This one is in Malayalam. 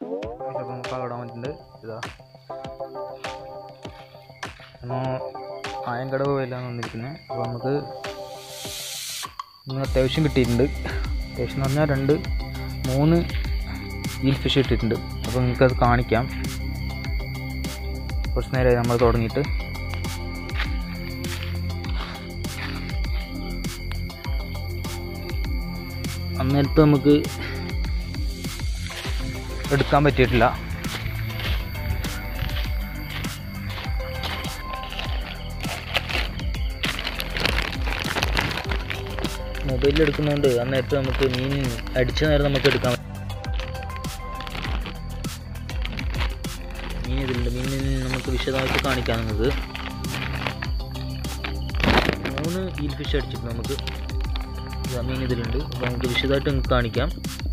അപ്പോൾ നമുക്ക് അവിടെ വന്നിട്ടുണ്ട് ഇതാ നമ്മൾ ആയങ്കടവ് പോയില്ലാണ് വന്നിരിക്കുന്നത് അപ്പോൾ നമുക്ക് ഇന്ന് അത്യാവശ്യം കിട്ടിയിട്ടുണ്ട് അത്യാവശ്യം എന്ന് പറഞ്ഞാൽ രണ്ട് മൂന്ന് ഈൽ ഫിഷ് കിട്ടിയിട്ടുണ്ട് അപ്പോൾ നിങ്ങൾക്കത് കാണിക്കാം കുറച്ച് നേരമായി നമ്മൾ തുടങ്ങിയിട്ട് അന്നേരത്ത് നമുക്ക് എടുക്കാൻ പറ്റിയിട്ടില്ല മൊബൈലിൽ എടുക്കുന്നതുകൊണ്ട് അന്നേരത്ത് നമുക്ക് മീൻ അടിച്ച നേരം നമുക്ക് എടുക്കാൻ മീൻ ഇതിലുണ്ട് മീൻ നമുക്ക് വിശദമായിട്ട് കാണിക്കാം നിങ്ങൾക്ക് മൂന്ന് ഈൽ ഫിഷ് അടിച്ചിട്ടുണ്ട് നമുക്ക് ഇതാ മീൻ ഇതിലുണ്ട് അപ്പോൾ നമുക്ക് വിശദമായിട്ട് നിങ്ങൾക്ക് കാണിക്കാം